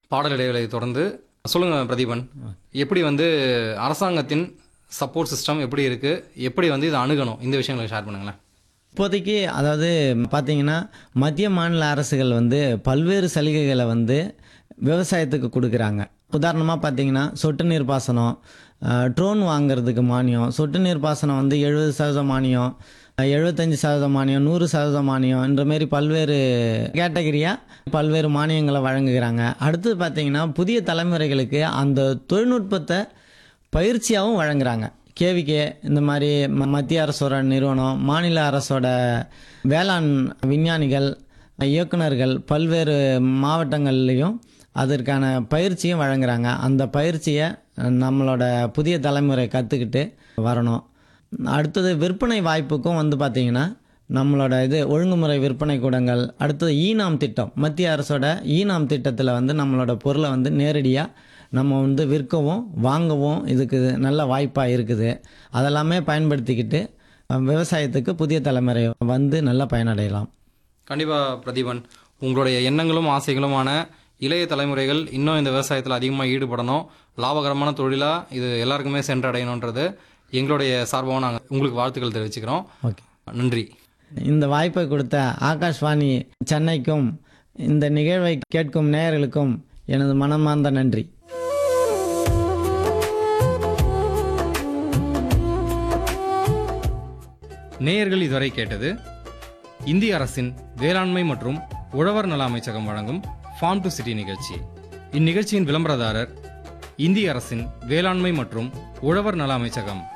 பாடல் இடைவேளையை தொடர்ந்து சொல்லுங்க பிரதீபன் எப்படி வந்து அரசாங்கத்தின் சப்போர்ட் சிஸ்டம் எப்படி இருக்கு எப்படி வந்து இதை அணுகணும் இந்த விஷயங்களை ஷேர் பண்ணுங்களேன் இப்போதைக்கு அதாவது பார்த்தீங்கன்னா மத்திய மாநில அரசுகள் வந்து பல்வேறு சலுகைகளை வந்து விவசாயத்துக்கு கொடுக்குறாங்க உதாரணமாக பார்த்தீங்கன்னா சொட்டு நீர் பாசனம் ட்ரோன் வாங்குறதுக்கு மானியம் சொட்டு நீர் பாசனம் வந்து எழுபது சதவீதம் மானியம் எழுபத்தஞ்சி சதவீதம் மானியம் நூறு சதவீதம் மானியம் என்ற மாரி பல்வேறு கேட்டகரியாக பல்வேறு மானியங்களை வழங்குகிறாங்க அடுத்தது பார்த்தீங்கன்னா புதிய தலைமுறைகளுக்கு அந்த தொழில்நுட்பத்தை பயிற்சியாகவும் வழங்குறாங்க கேவிகே இந்த மாதிரி ம- மத்திய அரசோட நிறுவனம் மாநில அரசோட வேளாண் விஞ்ஞானிகள் இயக்குனர்கள் பல்வேறு மாவட்டங்கள்லேயும் அதற்கான பயிற்சியும் வழங்குறாங்க அந்த பயிற்சியை நம்மளோட புதிய தலைமுறை கற்றுக்கிட்டு வரணும் அடுத்தது விற்பனை வாய்ப்புக்கும் வந்து பார்த்திங்கன்னா நம்மளோட இது ஒழுங்குமுறை விற்பனை கூடங்கள் அடுத்தது ஈனாம் திட்டம் மத்திய அரசோட ஈனாம் திட்டத்தில் வந்து நம்மளோட பொருளை வந்து நேரடியாக நம்ம வந்து விற்கவும் வாங்கவும் இதுக்கு நல்ல வாய்ப்பாக இருக்குது அதெல்லாமே பயன்படுத்திக்கிட்டு அஹ், விவசாயத்துக்கு புதிய தலைமுறை வந்து நல்லா பயனடையலாம் கண்டிப்பா பிரதீபன் உங்களுடைய எண்ணங்களும் ஆசைகளுமான இளைய தலைமுறைகள் இன்னும் இந்த விவசாயத்தில் அதிகமாக ஈடுபடணும் லாபகரமான தொழிலாக இது எல்லாருக்குமே சென்றடையணுன்றது எங்களுடைய சார்பாக நாங்கள் உங்களுக்கு வாழ்த்துக்கள் தெரிவிச்சுக்கிறோம் ஓகே நன்றி இந்த வாய்ப்பை கொடுத்த ஆகாஷ்வாணி சென்னைக்கும் இந்த நிகழ்வை கேட்கும் நேயர்களுக்கும் எனது மனமார்ந்த நன்றி நேயர்கள் இதுவரை கேட்டது இந்திய அரசின் வேளாண்மை மற்றும் உழவர் நல அமைச்சகம் வழங்கும் ஃபார்ம் டு சிட்டி நிகழ்ச்சி இந்நிகழ்ச்சியின் விளம்பரதாரர் இந்திய அரசின் வேளாண்மை மற்றும் உழவர் நல அமைச்சகம்